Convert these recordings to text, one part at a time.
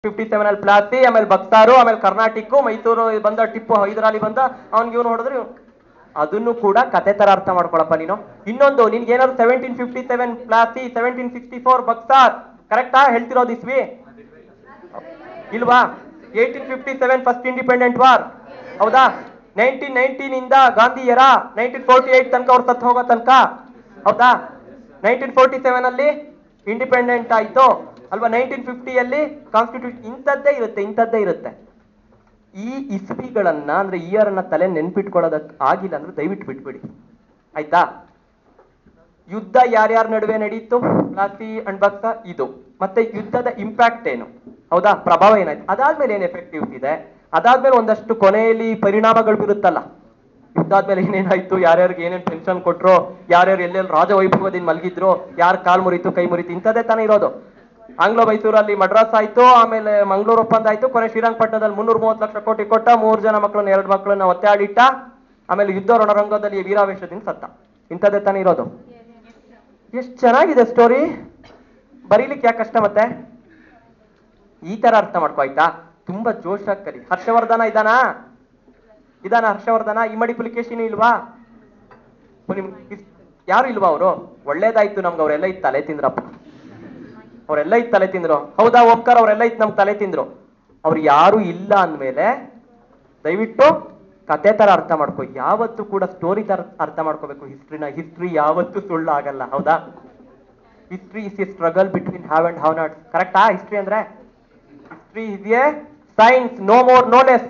Fifty seven ಅಲ್ಲಿ ಪ್ಲಾಸಿ ಆಮೇಲೆ ಬಕ್ಸಾರು ಆಮೇಲೆ ಕರ್ನಾಟಕ ಮೈಸೂರು ಬಂದ ಟಿಪ್ಪು ಹೈದರಾಲಿ ಬಂದ ಅವ್ನಿಗೆ ಇವನು ಹೊಡೆದ್ರೆ ಇವ್ನು- ಅದನ್ನು ಕೂಡ ಕತೆ ತರ ಅರ್ಥ ಮಾಡ್ಕೊಳಪ್ಪ ನೀನು ಇನ್ನೊಂದು ನಿನ್ಗೆ ಏನಾದ್ರು seventeen fifty seven Plassey seventeen sixty four Buxar ಕರೆಕ್ಟಾ ಹೇಳ್ತಿರೋದು ಇಸ್ವಿ ಇಲ್ವಾ eighteen fifty seven first independent war ಹೌದಾ ನೈನ್ಟೀನ್ ನೈನ್ಟೀನ್ ಇಂದ ಗಾಂಧಿಯರ ನೈನ್ಟೀನ್ ಫೋರ್ಟಿ ಏಟ್ ತನಕ ಅವ್ರು ಸತ್ತು ಹೋಗೋ ತನಕ ಹೌದಾ ನೈನ್ಟೀನ್ ಫೋರ್ಟಿ ಸೆವೆನ್ ಅಲ್ಲಿ ಇಂಡಿಪೆಂಡೆಂಟ್ ಆಯ್ತು ಅಲ್ವಾ ನೈನ್ಟೀನ್ ಫಿಫ್ಟಿಯಲ್ಲಿ ಕಾನ್ಸ್ಟಿಟ್ಯೂಷನ್ ಇಂಥದ್ದೇ ಇರುತ್ತೆ ಇಂಥದ್ದೇ ಇರುತ್ತೆ ಈ ಇಸ್ವಿಗಳನ್ನ ಅಂದ್ರೆ ಇಯರ್ ಅನ್ನ ತಲೆ ನೆನ್ಪಿಟ್ಕೊಳ್ಳೋದಕ್ ಆಗಿಲ್ಲ ಅಂದ್ರೆ ದಯವಿಟ್ಟು ಬಿಟ್ಬಿಡಿ ಆಯ್ತಾ ಯುದ್ಧ ಯಾರ್ಯಾರ ನಡುವೆ ನಡೀತು ಪ್ಲಾಸಿ ಅಂಡ್ ಬಕ್ಸ ಇದು ಮತ್ತೆ ಯುದ್ಧದ ಇಂಪ್ಯಾಕ್ಟ್ ಏನು ಹೌದಾ ಪ್ರಭಾವ ಏನಾಯ್ತು ಅದಾದ್ಮೇಲೆ ಏನ್ ಎಫೆಕ್ಟಿವ್ಸ್ ಇದೆ ಅದಾದ್ಮೇಲೆ ಒಂದಷ್ಟು ಕೊನೆಯಲ್ಲಿ ಪರಿಣಾಮಗಳು ಬೀರುತ್ತಲ್ಲ ಯುದ್ಧ ಆದ್ಮೇಲೆ ಏನೇನಾಯ್ತು ಯಾರ್ಯಾರಿಗೆ ಏನೇನ್ ಪೆನ್ಷನ್ ಕೊಟ್ರು ಯಾರ್ಯಾರು ಎಲ್ಲೆಲ್ಲಿ ರಾಜವೈಭವದಿಂದ ಮಲಗಿದ್ರು ಯಾರ್ ಕಾಲ್ ಮುರಿತು ಕೈ ಮುರಿತು ಇಂಥದ್ದೇ ತಾನೇ ಇರೋದು ಆಂಗ್ಲೋ ಮೈಸೂರಲ್ಲಿ ಮಡ್ರಾಸ್ ಆಯ್ತು ಆಮೇಲೆ ಮಂಗಳೂರು ಒಪ್ಪಂದ ಆಯ್ತು ಕೊನೆ ಶ್ರೀರಂಗಪಟ್ಟಣದಲ್ಲಿ ಮುನ್ನೂರ ಮೂವತ್ತು ಲಕ್ಷ ಕೋಟಿ ಕೊಟ್ಟ ಮೂರು ಜನ ಮಕ್ಕಳನ್ನ ಎರಡು ಮಕ್ಕಳನ್ನ ಒತ್ತಾಡಿಟ್ಟ ಆಮೇಲೆ ಯುದ್ಧ ರಣರಂಗದಲ್ಲಿ ವೀರಾವೇಶದಿಂದ ಸತ್ತ ಇಂಥದ್ದೇ ತಾನೇ ಇರೋದು ಎಷ್ಟು ಚೆನ್ನಾಗಿದೆ ಸ್ಟೋರಿ ಬರೀಲಿಕ್ಕೆ ಯಾಕೆ ಕಷ್ಟ ಮತ್ತೆ ಈ ತರ ಅರ್ಥ ಮಾಡ್ಕೋ ಆಯ್ತಾ ತುಂಬಾ ಜೋಶಾಗಿ ಕಲಿ ಹರ್ಷವರ್ಧನ ಇದಾನಾ ಇದಾನ ಹರ್ಷವರ್ಧನ ಇಮ್ಮಡಿ ಪುಲಿಕೇಶಿನೂ ಇಲ್ವಾ ನಿಮ್ ಇಸ್- ಯಾರು ಇಲ್ವಾ ಅವರು ಒಳ್ಳೇದಾಯ್ತು ನಮ್ಗೆ ಅವರೆಲ್ಲ ಇತ್ತು ತಲೆ ತಿಂದ್ರಪ್ಪ ಅವರೆಲ್ಲ ಇತ್ತು ತಲೆ ತಿಂದ್ರು ಹೌದಾ ಓಂಕಾರ ಅವರೆಲ್ಲ ಇತ್ತು ನಮ್ಗೆ ತಲೆ ತಿಂದ್ರು ಅವ್ರು ಯಾರು ಇಲ್ಲ ಅಂದ್ಮೇಲೆ ದಯವಿಟ್ಟು ಕತೆ ತರ ಅರ್ಥ ಮಾಡ್ಕೋ ಯಾವತ್ತು ಕೂಡ ಸ್ಟೋರಿ ತರ ಅರ್ಥ ಮಾಡ್ಕೋಬೇಕು ಹಿಸ್ಟ್ರಿನ ಹಿಸ್ಟ್ರಿ ಯಾವತ್ತೂ ಸುಳ್ಳು ಆಗಲ್ಲ ಹೌದಾ history is a struggle between have and have not ಕರೆಕ್ಟಾ ಹಿಸ್ಟ್ರಿ ಅಂದ್ರೆ history is a science no more no less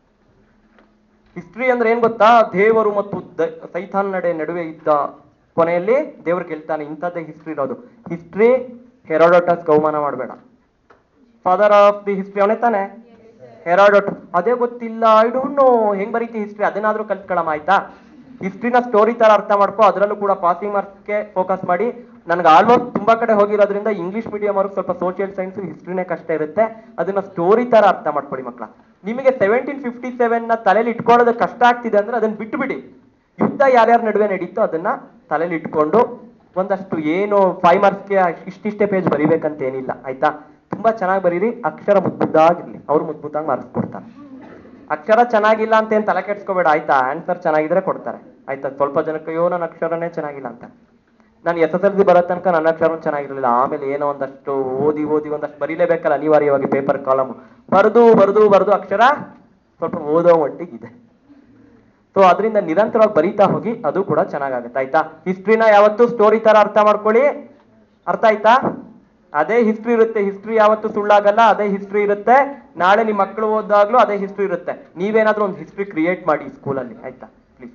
history ಅಂದ್ರೆ ಏನ್ ಗೊತ್ತಾ ದೇವರು ಮತ್ತು ದ- ಸೈತಾನ್ ನಡೆ ನಡುವೆ ಇದ್ದ ಕೊನೆಯಲ್ಲಿ ದೇವರು ಗೆಲ್ತಾನೆ ಇಂಥದ್ದೇ ಹಿಸ್ಟ್ರಿ ಇರೋದು ಹಿಸ್ಟ್ರಿ ಹೆರೋಡೋಟಸ್ ಗೌಮಾನ ಮಾಡಬೇಡ ಫಾದರ್ ಆಫ್ ದಿ ಹಿಸ್ಟ್ರಿ ಅವನೇ ತಾನೆ ಹೆರಾಡೋಟ್ ಅದೇ ಗೊತ್ತಿಲ್ಲ ಐ ಡೋಂಟ್ ನೋ ಹೆಂಗ್ ಬರೀತಿ ಹಿಸ್ಟ್ರಿ ಅದನ್ನಾದ್ರೂ ಕಲ್ತ್ಕೊಳ್ಳಮ್ಮ ಆಯ್ತಾ ಹಿಸ್ಟ್ರಿನ ಸ್ಟೋರಿ ತರ ಅರ್ಥ ಮಾಡ್ಕೊ ಅದರಲ್ಲೂ ಕೂಡ ಪಾಸಿಂಗ್ ಮಾರ್ಕ್ಸ್ಗೆ ಫೋಕಸ್ ಮಾಡಿ ನನ್ಗೆ ಆಲ್ಮೋಸ್ಟ್ ತುಂಬಾ ಕಡೆ ಹೋಗಿರೋದ್ರಿಂದ ಇಂಗ್ಲಿಷ್ ಮೀಡಿಯಂ ಅವ್ರಿಗೆ ಸ್ವಲ್ಪ ಸೋಷಿಯಲ್ ಸೈನ್ಸ್ ಹಿಸ್ಟ್ರಿನೇ ಕಷ್ಟ ಇರುತ್ತೆ ಅದನ್ನ ಸ್ಟೋರಿ ತರ ಅರ್ಥ ಮಾಡ್ಕೊಳ್ಳಿ ಮಕ್ಕಳ ನಿಮಗೆ ಸೆವೆಂಟೀನ್ ಫಿಫ್ಟಿ ಸೆವೆನ್ ನ ತಲೆಯಲ್ಲಿ ಇಟ್ಕೊಳ್ಳೋದು ಕಷ್ಟ ಆಗ್ತಿದೆ ಅಂದ್ರೆ ಅದನ್ನ ಬಿಟ್ಟುಬಿಡಿ ಯುದ್ಧ ಯಾರ್ಯಾರ ನಡುವೆ ನಡೀತೋ ಅದನ್ನ ತಲೆಯಲ್ಲಿ ಇಟ್ಕೊಂಡು ಒಂದಷ್ಟು ಏನು ಫೈವ್ ಮಾರ್ಕ್ಸ್ಗೆ ಇಷ್ಟಿಷ್ಟೇ ಪೇಜ್ ಬರಿಬೇಕಂತ ಏನಿಲ್ಲ ಆಯ್ತಾ ತುಂಬಾ ಚೆನ್ನಾಗಿ ಬರೀರಿ ಅಕ್ಷರ ಮುದ್ದಾಗಿರ್ಲಿ ಅವ್ರು ಮುದ್ದಾಗಿ ಮಾರ್ಕ್ಸ್ ಕೊಡ್ತಾರೆ ಅಕ್ಷರ ಚೆನ್ನಾಗಿಲ್ಲ ಅಂತ ಏನ್ ತಲೆ ಕೆಡ್ಸ್ಕೋಬೇಡ ಆಯ್ತಾ ಆನ್ಸರ್ ಚೆನ್ನಾಗಿದ್ರೆ ಕೊಡ್ತಾರೆ ಆಯ್ತಾ ಸ್ವಲ್ಪ ಜನಕ್ಕೆ ಅಯ್ಯೋ ನನ್ನ ಅಕ್ಷರನೇ ಚೆನ್ನಾಗಿಲ್ಲ ಅಂತ ನಾನು ಎಸ್ ಎಸ್ ಎಲ್ ಸಿ ಬರೋ ತನಕ ನನ್ನ ಅಕ್ಷರ ಚೆನ್ನಾಗಿರ್ಲಿಲ್ಲ ಆಮೇಲೆ ಏನೋ ಒಂದಷ್ಟು ಓದಿ ಓದಿ ಒಂದಷ್ಟು ಬರೀಲೇಬೇಕಲ್ಲ ಅನಿವಾರ್ಯವಾಗಿ ಪೇಪರ್ ಕಾಲಮ್ ಬರೆದು ಬರೆದು ಬರೆದು ಅಕ್ಷರ ಸ್ವಲ್ಪ ಓದೋ ಮಟ್ಟಿಗಿದೆ ಸೊ ಅದರಿಂದ ನಿರಂತರವಾಗಿ ಬರೀತಾ ಹೋಗಿ ಅದು ಕೂಡ ಚೆನ್ನಾಗಾಗುತ್ತೆ ಆಯ್ತಾ ಹಿಸ್ಟ್ರಿನ ಯಾವತ್ತು ಸ್ಟೋರಿ ತರ ಅರ್ಥ ಮಾಡ್ಕೊಳ್ಳಿ ಅರ್ಥ ಆಯ್ತಾ ಅದೇ ಹಿಸ್ಟ್ರಿ ಇರುತ್ತೆ ಹಿಸ್ಟ್ರಿ ಯಾವತ್ತು ಸುಳ್ಳಾಗಲ್ಲ ಅದೇ ಹಿಸ್ಟ್ರಿ ಇರುತ್ತೆ ನಾಳೆ ನಿಮ್ಮ ಮಕ್ಕಳು ಓದಾಗ್ಲೂ ಅದೇ ಹಿಸ್ಟ್ರಿ ಇರುತ್ತೆ ನೀವೇನಾದ್ರೂ ಒಂದು ಹಿಸ್ಟ್ರಿ ಕ್ರಿಯೇಟ್ ಮಾಡಿ ಸ್ಕೂಲಲ್ಲಿ ಆಯ್ತಾ ಪ್ಲೀಸ್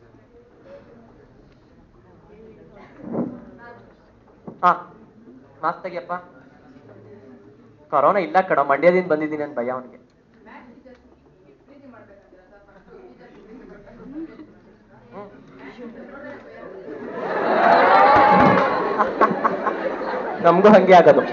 ಹಾ ಮಾಸ್ಕ್ ತೆಗಿಯಪ್ಪ ಕೊರೋನಾ ಇಲ್ಲ ಕಣ ಮಂಡ್ಯದಿಂದ ಬಂದಿದ್ದೀನಿ ಅಂತ ಭಯ ಅವನಿಗೆ ನಮಗೂ ಹಂಗೆ ಆಗೋದು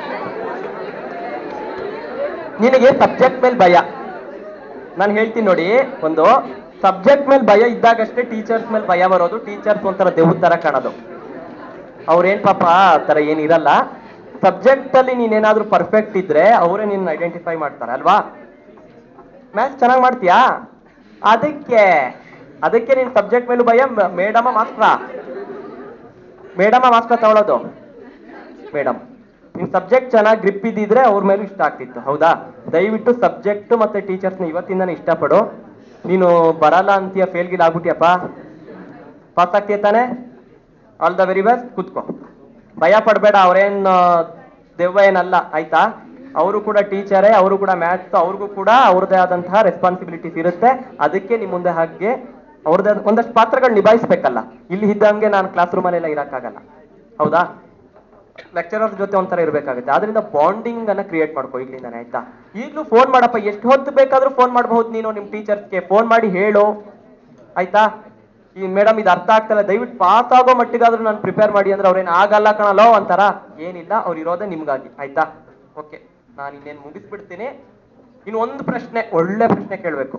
ನಿನಗೆ ಸಬ್ಜೆಕ್ಟ್ ಮೇಲೆ ಭಯ ನಾನು ಹೇಳ್ತೀನಿ ನೋಡಿ ಒಂದು ಸಬ್ಜೆಕ್ಟ್ ಮೇಲೆ ಭಯ ಇದ್ದಾಗಷ್ಟೇ ಟೀಚರ್ಸ್ ಮೇಲೆ ಭಯ ಬರೋದು ಟೀಚರ್ಸ್ ಒಂಥರ ದೇವ್ರ ತರ ಕಾಣೋದು ಅವ್ರೇನ್ ಪಾಪ ಆ ತರ ಏನಿರಲ್ಲ ಸಬ್ಜೆಕ್ಟ್ ಅಲ್ಲಿ ನೀನೇನಾದ್ರೂ ಪರ್ಫೆಕ್ಟ್ ಇದ್ರೆ ಅವರೇ ನಿನ್ನ ಐಡೆಂಟಿಫೈ ಮಾಡ್ತಾರೆ ಅಲ್ವಾ ಮ್ಯಾಥ್ಸ್ ಚೆನ್ನಾಗಿ ಮಾಡ್ತೀಯಾ ಅದಕ್ಕೆ ಅದಕ್ಕೆ ನಿನ್ ಸಬ್ಜೆಕ್ಟ್ ಮೇಲೂ ಭಯ ಮೇಡಮ ಮಾಸ್ಟ್ರ ಮೇಡಮ ಮಾಸ್ಟ್ರ ತಗೊಳ್ಳೋದು ಮೇಡಮ್ ನಿನ್ ಸಬ್ಜೆಕ್ಟ್ ಚೆನ್ನಾಗಿ ಗ್ರಿಪ್ ಇದ್ದಿದ್ರೆ ಅವ್ರ ಮೇಲೂ ಇಷ್ಟ ಆಗ್ತಿತ್ತು ಹೌದಾ ದಯವಿಟ್ಟು ಸಬ್ಜೆಕ್ಟ್ ಮತ್ತೆ ಟೀಚರ್ಸ್ನ ಇವತ್ತಿಂದಾನೆ ಇಷ್ಟಪಡು ನೀನು ಬರಲ್ಲ ಅಂತೀಯ ಫೇಲ್ ಗಿಲ್ ಆಗ್ಬಿಟ್ಯಪ್ಪ ಪಾಸ್ ಆಗ್ತೀಯ ತಾನೆ ಆಲ್ ದ ವೆರಿ ಬೆಸ್ಟ್ ಕೂತ್ಕೋ ಭಯ ಪಡಬೇಡ ಅವ್ರೇನ್ ದೆವ್ವ ಏನಲ್ಲ ಆಯ್ತಾ ಅವರು ಕೂಡ ಟೀಚರೇ ಅವರು ಕೂಡ ಮ್ಯಾಥ್ಸ್ ಅವ್ರಿಗೂ ಕೂಡ ಅವ್ರದ್ದೇ ಆದಂತಹ ರೆಸ್ಪಾನ್ಸಿಬಿಲಿಟೀಸ್ ಇರುತ್ತೆ ಅದಕ್ಕೆ ನಿಮ್ ಮುಂದೆ ಹಾಗೆ ಅವ್ರದ್ದೇ ಆದ- ಒಂದಷ್ಟು ಪಾತ್ರಗಳು ನಿಭಾಯಿಸ್ಬೇಕಲ್ಲ ಇಲ್ಲಿ ಇದ್ದಂಗೆ ನಾನು ಕ್ಲಾಸ್ ರೂಮಲ್ಲೆಲ್ಲ ಇರಕ್ಕಾಗಲ್ಲ ಹೌದಾ ಲೆಕ್ಚರರ್ ಜೊತೆ ಒಂಥರ ಇರ್ಬೇಕಾಗುತ್ತೆ ಆದ್ರಿಂದ ಬಾಂಡಿಂಗ್ ಅನ್ನ ಕ್ರಿಯೇಟ್ ಮಾಡ್ಕೋ ಇಲ್ಲಿಂದಾನೆ ಆಯ್ತಾ ಈಗಲೂ ಫೋನ್ ಮಾಡಪ್ಪ ಎಷ್ಟು ಹೊತ್ತು ಬೇಕಾದ್ರೂ ಫೋನ್ ಮಾಡಬಹುದು ನೀನು ನಿಮ್ ಟೀಚರ್ಸ್ಗೆ ಫೋನ್ ಮಾಡಿ ಹೇಳು ಆಯ್ತಾ ಈ ಮೇಡಮ್ ಇದು ಅರ್ಥ ಆಗ್ತಲ್ಲ ದಯವಿಟ್ಟು ಪಾಸ್ ಆಗೋ ಮಟ್ಟಿಗಾದ್ರೂ ನಾನು ಪ್ರಿಪೇರ್ ಮಾಡಿ ಅಂದ್ರೆ ಅವ್ರೇನ್ ಆಗಲ್ಲ ಕಣಲೋ ಅಂತಾರ ಏನಿಲ್ಲ ಅವ್ರು ಇರೋದೇ ನಿಮ್ಗಾಗಿ ಆಯ್ತಾ ಓಕೆ ನಾನು ಇನ್ನೇನು ಮುಗಿಸ್ಬಿಡ್ತೀನಿ ಇನ್ನು ಒಂದು ಪ್ರಶ್ನೆ ಒಳ್ಳೆ ಪ್ರಶ್ನೆ ಕೇಳಬೇಕು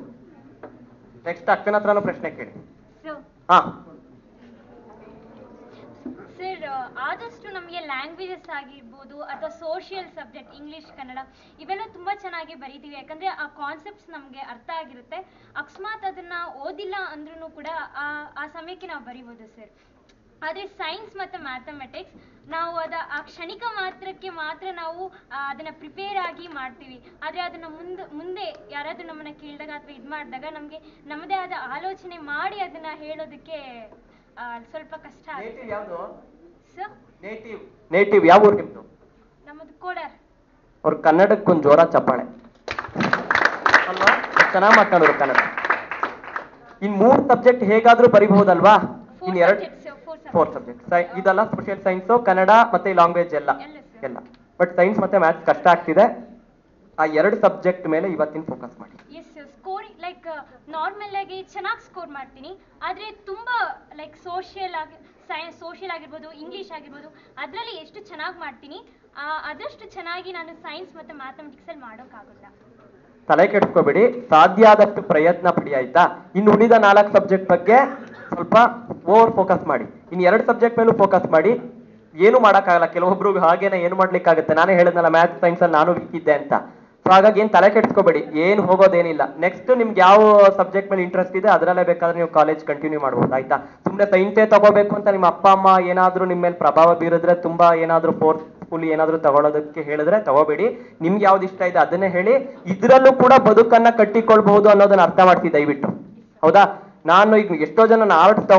ನೆಕ್ಸ್ಟ್ ಅಕ್ಕನ ಹತ್ರನೂ ಪ್ರಶ್ನೆ ಕೇಳಿ ಹಾ ಸರ್ ಆದಷ್ಟು ನಮಗೆ ಲ್ಯಾಂಗ್ವೇಜಸ್ ಆಗಿರ್ಬೋದು ಅಥವಾ ಸೋಷಿಯಲ್ ಸಬ್ಜೆಕ್ಟ್ ಇಂಗ್ಲಿಷ್ ಕನ್ನಡ ಇವೆಲ್ಲ ತುಂಬ ಚೆನ್ನಾಗಿ ಬರೀತೀವಿ ಯಾಕಂದರೆ ಆ ಕಾನ್ಸೆಪ್ಟ್ಸ್ ನಮಗೆ ಅರ್ಥ ಆಗಿರುತ್ತೆ ಅಕಸ್ಮಾತ್ ಅದನ್ನು ಓದಿಲ್ಲ ಅಂದ್ರೂ ಕೂಡ ಆ ಆ ಸಮಯಕ್ಕೆ ನಾವು ಬರಿಬೋದು ಸರ್ ಆದರೆ ಸೈನ್ಸ್ ಮತ್ತು ಮ್ಯಾಥಮೆಟಿಕ್ಸ್ ನಾವು ಅದ ಆ ಕ್ಷಣಿಕ ಮಾತ್ರಕ್ಕೆ ಮಾತ್ರ ನಾವು ಆ, ಅದನ್ನ ಪ್ರಿಪೇರ್ ಆಗಿ ಮಾಡ್ತೀವಿ ಆದರೆ ಅದನ್ನ ಮುಂದೆ ಮುಂದೆ ಯಾರಾದರೂ ನಮ್ಮನ್ನ ಕೇಳಿದಾಗ ಅಥವಾ ಇದು ಮಾಡಿದಾಗ ನಮಗೆ ನಮ್ಮದೇ ಆದ ಆಲೋಚನೆ ಮಾಡಿ ಅದನ್ನ ಹೇಳೋದಕ್ಕೆ ಆ, ಸ್ವಲ್ಪ ಕಷ್ಟ ಆಗುತ್ತೆ ನೇಟಿವ್ ಯಾವುದು ಸರ್ ನೇಟಿವ್ ನೇಟಿವ್ ಯಾವ ಊರು ನಿಮ್ದು ನಮ್ಮದು ಕೋಲಾರ್ ಅವ್ರ ಕನ್ನಡಕ್ಕೊಂದು ಜೋರ ಚಪ್ಪಾಳೆ ಅಲ್ವಾ ಚೆನ್ನಾಗಿ ಮಾತಾಡೋರು ಕನ್ನಡ ಇನ್ ಮೂರ್ ಸಬ್ಜೆಕ್ಟ್ ಹೇಗಾದ್ರೂ ಬರಿಬಹುದಲ್ವಾ ಫೋರ್ ಇನ್ ಎರಡ್ ಸಬ್ಜೆಕ್ಟ್ಸ್ ಫೋರ್ ಫೋರ್ ಸಬ್ಜೆಕ್ಟ್ ಇದೆಲ್ಲ ಸೋಷಿಯಲ್ ಸೈನ್ಸ್ ಕನ್ನಡ ಮತ್ತೆ ಲ್ಯಾಂಗ್ವೇಜ್ ಎಲ್ಲ ಎಲ್ಲ sir. ಎಲ್ಲ ಬಟ್ ಸೈನ್ಸ್ ಮತ್ತೆ ಮ್ಯಾಥ್ಸ್ ಕಷ್ಟ ಆಗ್ತಿದೆ ಆ ಎರಡು ಸಬ್ಜೆಕ್ಟ್ ಮೇಲೆ ಇವತ್ತಿನ ಫೋಕಸ್ ಮಾಡಿ ಎಸ್ ಸ್ಕೋರ್ ಲೈಕ್ ನಾರ್ಮಲ್ ಆಗಿ ಚೆನ್ನಾಗಿ ಸ್ಕೋರ್ ಮಾಡ್ತೀನಿ ಆದರೆ ತುಂಬ ಲೈಕ್ ಸೋಷಿಯಲ್ ಆಗಿ ಸೈನ್ಸ್ ಸೋಷಿಯಲ್ ಆಗಿರ್ಬೋದು ಇಂಗ್ಲೀಷ್ ಆಗಿರ್ಬೋದು ಅದರಲ್ಲಿ ಎಷ್ಟು ಚೆನ್ನಾಗಿ ಮಾಡ್ತೀನಿ ಆ, ಅದಷ್ಟು ಚೆನ್ನಾಗಿ ನಾನು ಸೈನ್ಸ್ ಮತ್ತು ಮ್ಯಾಥಮೆಟಿಕ್ಸಲ್ಲಿ ಮಾಡೋಕ್ಕಾಗಲ್ಲ ತಲೆ ಕೆಡ್ಸ್ಕೋಬೇಡಿ ಸಾಧ್ಯ ಆದಷ್ಟು ಪ್ರಯತ್ನ ಪಡಿ ಆಯ್ತಾ ಇನ್ನು ಉಳಿದ ನಾಲ್ಕು ಸಬ್ಜೆಕ್ಟ್ ಬಗ್ಗೆ ಸ್ವಲ್ಪ ಓವರ್ ಫೋಕಸ್ ಮಾಡಿ ಇನ್ನು ಎರಡು ಸಬ್ಜೆಕ್ಟ್ ಮೇಲೂ ಫೋಕಸ್ ಮಾಡಿ ಏನು ಮಾಡೋಕ್ಕಾಗಲ್ಲ ಕೆಲವೊಬ್ರು ಹಾಗೇನೆ ಏನು ಮಾಡ್ಲಿಕ್ಕಾಗುತ್ತೆ ನಾನೇ ಹೇಳಿದ್ನಲ್ಲ ಮ್ಯಾಥ್ಸ್ ಸೈನ್ಸ್ ಅಲ್ಲಿ ನಾನು ವೀಕ್ ಇದ್ದೆ ಅಂತ ಸೊ ಹಾಗಾಗಿ ಏನು ತಲೆ ಕೆಡ್ಸ್ಕೋಬೇಡಿ ಏನು ಹೋಗೋದೇನಿಲ್ಲ ನೆಕ್ಸ್ಟ್ ನಿಮ್ಗೆ ಯಾವ ಸಬ್ಜೆಕ್ಟ್ ಮೇಲೆ ಇಂಟ್ರೆಸ್ಟ್ ಇದೆ ಅದರಲ್ಲೇ ಬೇಕಾದ್ರೆ ನೀವು ಕಾಲೇಜ್ ಕಂಟಿನ್ಯೂ ಮಾಡ್ಬೋದು ಆಯ್ತಾ ಸುಮ್ಮನೆ ಸೈನ್ಸೇ ತಗೋಬೇಕು ಅಂತ ನಿಮ್ಮ ಅಪ್ಪ ಅಮ್ಮ ಏನಾದ್ರೂ ನಿಮ್ಮ ಮೇಲೆ ಪ್ರಭಾವ ಬೀರಿದ್ರೆ ತುಂಬಾ ಏನಾದ್ರೂ ಫೋರ್ಸ್ಫುಲಿ ಏನಾದ್ರೂ ತಗೊಳ್ಳೋದಕ್ಕೆ ಹೇಳಿದ್ರೆ ತಗೋಬೇಡಿ ನಿಮ್ಗೆ ಯಾವ್ದು ಇಷ್ಟ ಇದೆ ಅದನ್ನೇ ಹೇಳಿ ಇದ್ರಲ್ಲೂ ಕೂಡ ಬದುಕನ್ನ ಕಟ್ಟಿಕೊಳ್ಬಹುದು ಅನ್ನೋದನ್ನ ಅರ್ಥ ಮಾಡ್ತಿ ದಯವಿಟ್ಟು ಹೌದಾ ನಾನು ಈಗ ಎಷ್ಟೋ ಜನ ಆರ್ಟ್ಸ್